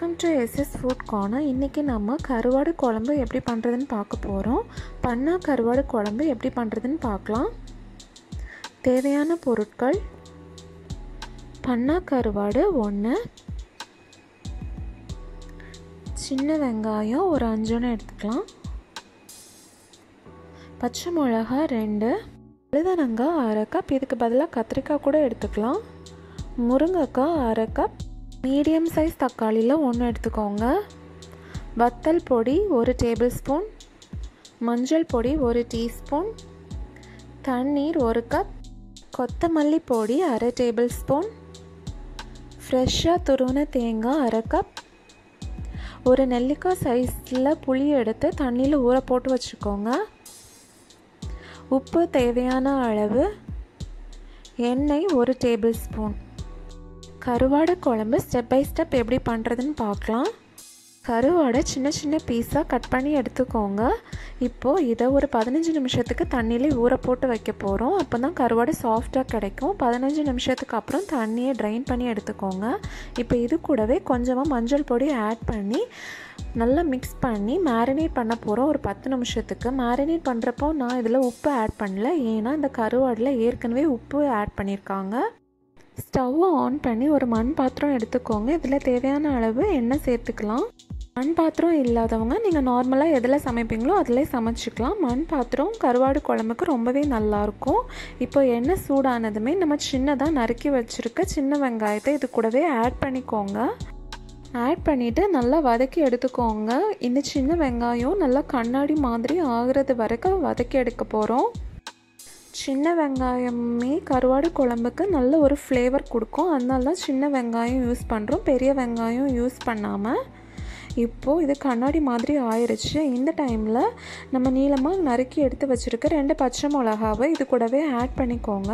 welcome to S S food corner இன்றைக்கி நம்ம கருவாடு குழம்பு எப்படி பண்ணுறதுன்னு பார்க்க போகிறோம் பண்ணா கருவாடு குழம்பு எப்படி பண்ணுறதுன்னு பார்க்கலாம் தேவையான பொருட்கள் பண்ணா கருவாடு ஒன்று சின்ன வெங்காயம் ஒரு அஞ்சொன்று எடுத்துக்கலாம் பச்சை மிளகா ரெண்டு அழுதனங்காய் அரை கப் இதுக்கு பதிலாக கத்திரிக்காய் கூட எடுத்துக்கலாம் முருங்கைக்காய் அரை கப் மீடியம் சைஸ் தக்காளியில் ஒன்று எடுத்துக்கோங்க வத்தல் பொடி ஒரு டேபிள் ஸ்பூன் மஞ்சள் பொடி ஒரு டீஸ்பூன் தண்ணீர் ஒரு கப் கொத்தமல்லி பொடி அரை டேபிள் ஸ்பூன் ஃப்ரெஷ்ஷாக துருவின தேங்காய் அரை கப் ஒரு நெல்லிக்காய் சைஸில் புளி எடுத்து தண்ணியில் ஊற போட்டு வச்சுக்கோங்க உப்பு தேவையான அளவு எண்ணெய் ஒரு டேபிள் ஸ்பூன் கருவாடு குழம்பு ஸ்டெப் பை ஸ்டெப் எப்படி பண்ணுறதுன்னு பார்க்கலாம் கருவாடை சின்ன சின்ன பீஸாக கட் பண்ணி எடுத்துக்கோங்க இப்போது இதை ஒரு பதினஞ்சு நிமிஷத்துக்கு தண்ணியிலே ஊற போட்டு வைக்க போகிறோம் அப்போ தான் கருவாடு சாஃப்டாக கிடைக்கும் பதினஞ்சு நிமிஷத்துக்கு அப்புறம் தண்ணியை ட்ரைன் பண்ணி எடுத்துக்கோங்க இப்போ இது கூடவே கொஞ்சமாக மஞ்சள் பொடி ஆட் பண்ணி நல்லா மிக்ஸ் பண்ணி மேரினேட் பண்ண போகிறோம் ஒரு பத்து நிமிஷத்துக்கு மேரினேட் பண்ணுறப்போ நான் இதில் உப்பு ஆட் பண்ணல ஏன்னா இந்த கருவாடில் ஏற்கனவே உப்பு ஆட் பண்ணியிருக்காங்க ஸ்டவ்வை ஆன் பண்ணி ஒரு மண் பாத்திரம் எடுத்துக்கோங்க இதில் தேவையான அளவு எண்ணெய் சேர்த்துக்கலாம் மண் பாத்திரம் இல்லாதவங்க நீங்கள் நார்மலாக எதில் சமைப்பீங்களோ அதிலே சமைச்சிக்கலாம் மண் பாத்திரம் கருவாடு குழம்புக்கு ரொம்பவே நல்லாயிருக்கும் இப்போ எண்ணெய் சூடானதுமே நம்ம சின்னதாக நறுக்கி வச்சுருக்க சின்ன வெங்காயத்தை இது கூடவே ஆட் பண்ணிக்கோங்க ஆட் பண்ணிவிட்டு நல்லா வதக்கி எடுத்துக்கோங்க இந்த சின்ன வெங்காயம் நல்லா கண்ணாடி மாதிரி ஆகிறது வரைக்கும் வதக்கி எடுக்க போகிறோம் சின்ன வெங்காயமே கருவாடு குழம்புக்கு நல்ல ஒரு ஃப்ளேவர் கொடுக்கும் அதனால தான் சின்ன வெங்காயம் யூஸ் பண்ணுறோம் பெரிய வெங்காயம் யூஸ் பண்ணாமல் இப்போது இது கண்ணாடி மாதிரி ஆயிடுச்சு இந்த டைமில் நம்ம நீளமாக நறுக்கி எடுத்து வச்சுருக்க ரெண்டு பச்சை மிளகாவை இது கூடவே ஆட் பண்ணிக்கோங்க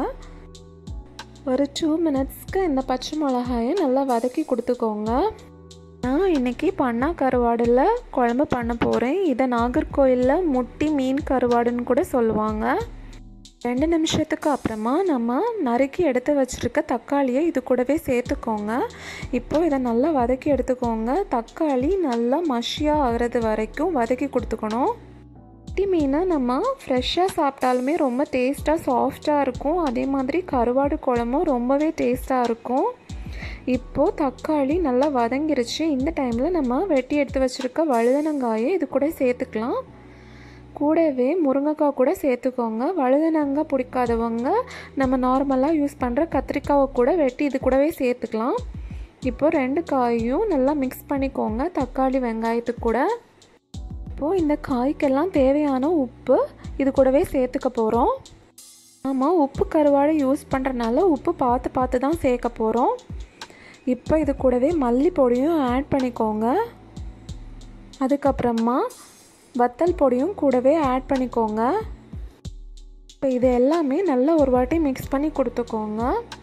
ஒரு டூ மினிட்ஸ்க்கு இந்த பச்சை மிளகாயை நல்லா வதக்கி கொடுத்துக்கோங்க நான் இன்றைக்கி பண்ணா கருவாடில் குழம்பு பண்ண போகிறேன் இதை நாகர்கோயிலில் முட்டி மீன் கருவாடுன்னு கூட சொல்லுவாங்க ரெண்டு நிமிஷத்துக்கு அப்புறமா நம்ம நறுக்கி எடுத்து வச்சுருக்க தக்காளியை இது கூடவே சேர்த்துக்கோங்க இப்போது இதை நல்லா வதக்கி எடுத்துக்கோங்க தக்காளி நல்லா மஷியாக ஆகிறது வரைக்கும் வதக்கி கொடுத்துக்கணும் குட்டி மீனை நம்ம ஃப்ரெஷ்ஷாக சாப்பிட்டாலுமே ரொம்ப டேஸ்ட்டாக சாஃப்டாக இருக்கும் அதே மாதிரி கருவாடு குழம்பும் ரொம்பவே டேஸ்ட்டாக இருக்கும் இப்போது தக்காளி நல்லா வதங்கிருச்சு இந்த டைமில் நம்ம வெட்டி எடுத்து வச்சுருக்க வழுதனங்காயை இது கூட சேர்த்துக்கலாம் கூடவே முருங்கைக்காய் கூட சேர்த்துக்கோங்க வழுதனங்காய் பிடிக்காதவங்க நம்ம நார்மலாக யூஸ் பண்ணுற கத்திரிக்காவை கூட வெட்டி இது கூடவே சேர்த்துக்கலாம் இப்போது ரெண்டு காயும் நல்லா மிக்ஸ் பண்ணிக்கோங்க தக்காளி வெங்காயத்துக்கு கூட இப்போது இந்த காய்க்கெல்லாம் தேவையான உப்பு இது கூடவே சேர்த்துக்க போகிறோம் ஆமாம் உப்பு கருவாடை யூஸ் பண்ணுறனால உப்பு பார்த்து பார்த்து தான் சேர்க்க போகிறோம் இப்போ இது கூடவே மல்லி பொடியும் ஆட் பண்ணிக்கோங்க அதுக்கப்புறமா வத்தல் பொடியும் கூடவே ஆட் பண்ணிக்கோங்க இப்போ இது எல்லாமே நல்லா ஒரு வாட்டி மிக்ஸ் பண்ணி கொடுத்துக்கோங்க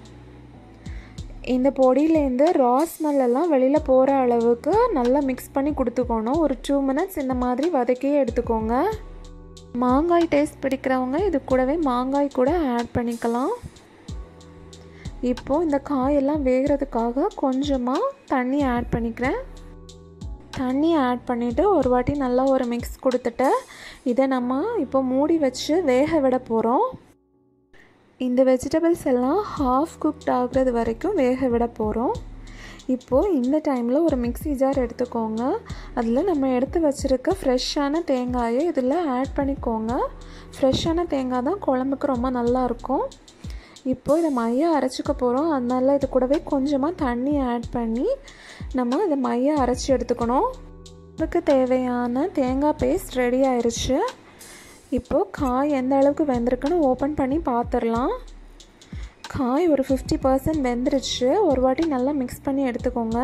இந்த பொடியிலேருந்து ரா ஸ்மெல்லாம் வெளியில் போகிற அளவுக்கு நல்லா மிக்ஸ் பண்ணி கொடுத்துக்கணும் ஒரு டூ மினிட்ஸ் இந்த மாதிரி வதக்கியே எடுத்துக்கோங்க மாங்காய் டேஸ்ட் பிடிக்கிறவங்க இது கூடவே மாங்காய் கூட ஆட் பண்ணிக்கலாம் இப்போது இந்த காயெல்லாம் வேகிறதுக்காக கொஞ்சமாக தண்ணி ஆட் பண்ணிக்கிறேன் தண்ணி ஆட் பண்ணிவிட்டு ஒரு வாட்டி நல்லா ஒரு மிக்ஸ் கொடுத்துட்டு இதை நம்ம இப்போ மூடி வச்சு வேக விட போகிறோம் இந்த வெஜிடபிள்ஸ் எல்லாம் ஹாஃப் குக்ட் ஆகுறது வரைக்கும் வேக விட போகிறோம் இப்போது இந்த டைமில் ஒரு மிக்ஸி ஜார் எடுத்துக்கோங்க அதில் நம்ம எடுத்து வச்சுருக்க ஃப்ரெஷ்ஷான தேங்காயை இதில் ஆட் பண்ணிக்கோங்க ஃப்ரெஷ்ஷான தேங்காய் தான் குழம்புக்கு ரொம்ப நல்லாயிருக்கும் இப்போது இதை மையம் அரைச்சிக்க போகிறோம் அதனால இது கூடவே கொஞ்சமாக தண்ணி ஆட் பண்ணி நம்ம இதை மையம் அரைச்சி எடுத்துக்கணும் அதுக்கு தேவையான தேங்காய் பேஸ்ட் ரெடி ஆயிடுச்சு இப்போது காய் எந்த அளவுக்கு வெந்திருக்குன்னு ஓப்பன் பண்ணி பார்த்துடலாம் காய் ஒரு ஃபிஃப்டி பர்சன்ட் வெந்துருச்சு ஒரு வாட்டி நல்லா மிக்ஸ் பண்ணி எடுத்துக்கோங்க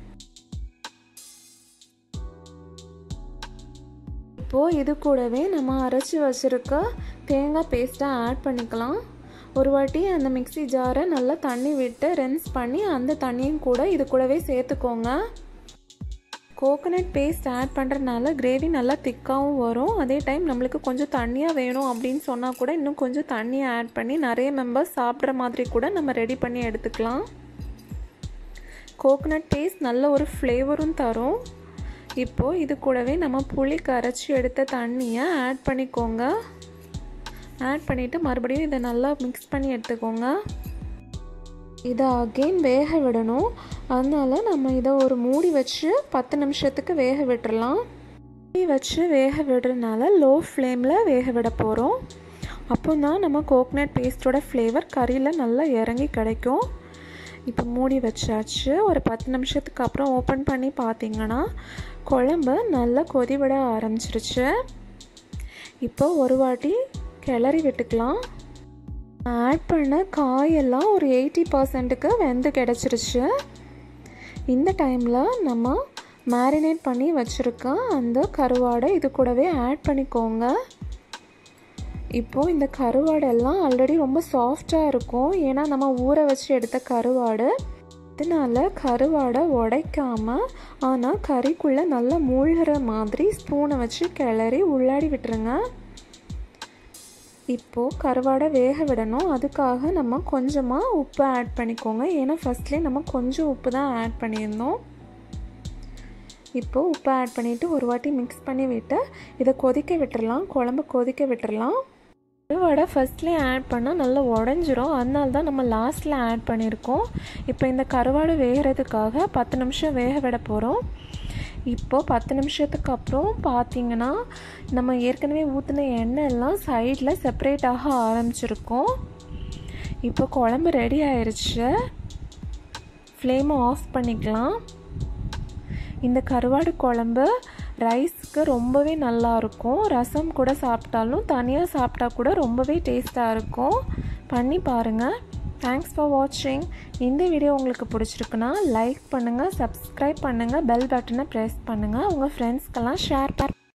இப்போது இது கூடவே நம்ம அரைச்சி வச்சுருக்க தேங்காய் பேஸ்ட்டை ஆட் பண்ணிக்கலாம் ஒரு வாட்டி அந்த மிக்ஸி ஜாரை நல்லா தண்ணி விட்டு ரென்ஸ் பண்ணி அந்த தண்ணியும் கூட இது கூடவே சேர்த்துக்கோங்க கோகோனட் பேஸ்ட் ஆட் பண்ணுறதுனால கிரேவி நல்லா திக்காகவும் வரும் அதே டைம் நம்மளுக்கு கொஞ்சம் தண்ணியாக வேணும் அப்படின்னு சொன்னால் கூட இன்னும் கொஞ்சம் தண்ணியை ஆட் பண்ணி நிறைய மெம்பர்ஸ் சாப்பிட்ற மாதிரி கூட நம்ம ரெடி பண்ணி எடுத்துக்கலாம் கோகனட் பேஸ்ட் நல்ல ஒரு ஃப்ளேவரும் தரும் இப்போது இது கூடவே நம்ம புளி கரைச்சி எடுத்த தண்ணியை ஆட் பண்ணிக்கோங்க ஆட் பண்ணிவிட்டு மறுபடியும் இதை நல்லா மிக்ஸ் பண்ணி எடுத்துக்கோங்க இதை அகெயின் வேக விடணும் அதனால நம்ம இதை ஒரு மூடி வச்சு பத்து நிமிஷத்துக்கு வேக விட்டுறலாம் மூடி வச்சு வேக விடுறதுனால லோ ஃப்ளேமில் வேக விட போகிறோம் அப்போ தான் நம்ம கோக்னட் பேஸ்ட்டோட ஃப்ளேவர் கறியில் நல்லா இறங்கி கிடைக்கும் இப்போ மூடி வச்சாச்சு ஒரு பத்து நிமிஷத்துக்கு அப்புறம் ஓப்பன் பண்ணி பார்த்தீங்கன்னா குழம்பு நல்லா கொதி விட ஆரம்பிச்சிருச்சு இப்போ ஒரு வாட்டி கிளறி விட்டுக்கலாம் ஆட் பண்ண காயெல்லாம் ஒரு எயிட்டி பர்சன்ட்டுக்கு வெந்து கிடச்சிருச்சு இந்த டைமில் நம்ம மேரினேட் பண்ணி வச்சுருக்க அந்த கருவாடை இது கூடவே ஆட் பண்ணிக்கோங்க இப்போது இந்த கருவாடெல்லாம் ஆல்ரெடி ரொம்ப சாஃப்டாக இருக்கும் ஏன்னா நம்ம ஊற வச்சு எடுத்த கருவாடு இதனால் கருவாடை உடைக்காமல் ஆனால் கறிக்குள்ளே நல்லா மூழ்கிற மாதிரி ஸ்பூனை வச்சு கிளறி உள்ளாடி விட்டுருங்க இப்போது கருவாடை வேக விடணும் அதுக்காக நம்ம கொஞ்சமாக உப்பு ஆட் பண்ணிக்கோங்க ஏன்னா ஃபஸ்ட்லேயே நம்ம கொஞ்சம் உப்பு தான் ஆட் பண்ணியிருந்தோம் இப்போது உப்பு ஆட் பண்ணிவிட்டு ஒரு வாட்டி மிக்ஸ் பண்ணி விட்டு இதை கொதிக்க விட்டுறலாம் குழம்பு கொதிக்க விட்டுறலாம் கருவாடை ஃபஸ்ட்லேயே ஆட் பண்ணால் நல்லா உடஞ்சிரும் அதனால தான் நம்ம லாஸ்ட்டில் ஆட் பண்ணியிருக்கோம் இப்போ இந்த கருவாடு வேகிறதுக்காக பத்து நிமிஷம் வேக விட போகிறோம் இப்போது பத்து நிமிஷத்துக்கு அப்புறம் பார்த்தீங்கன்னா நம்ம ஏற்கனவே ஊற்றின எண்ணெய் எல்லாம் சைடில் செப்பரேட் ஆக ஆரம்பிச்சிருக்கோம் இப்போ குழம்பு ரெடி ஆயிடுச்சு ஃப்ளேமை ஆஃப் பண்ணிக்கலாம் இந்த கருவாடு குழம்பு ரைஸ்க்கு ரொம்பவே நல்லாயிருக்கும் ரசம் கூட சாப்பிட்டாலும் தனியாக சாப்பிட்டா கூட ரொம்பவே டேஸ்ட்டாக இருக்கும் பண்ணி பாருங்கள் தேங்க்ஸ் ஃபார் வாட்சிங் இந்த வீடியோ உங்களுக்கு பிடிச்சிருக்குன்னா லைக் பண்ணுங்கள் சப்ஸ்கிரைப் பண்ணுங்கள் பெல் பட்டனை ப்ரெஸ் பண்ணுங்கள் உங்கள் ஃப்ரெண்ட்ஸ்க்கெல்லாம் ஷேர் பண்ண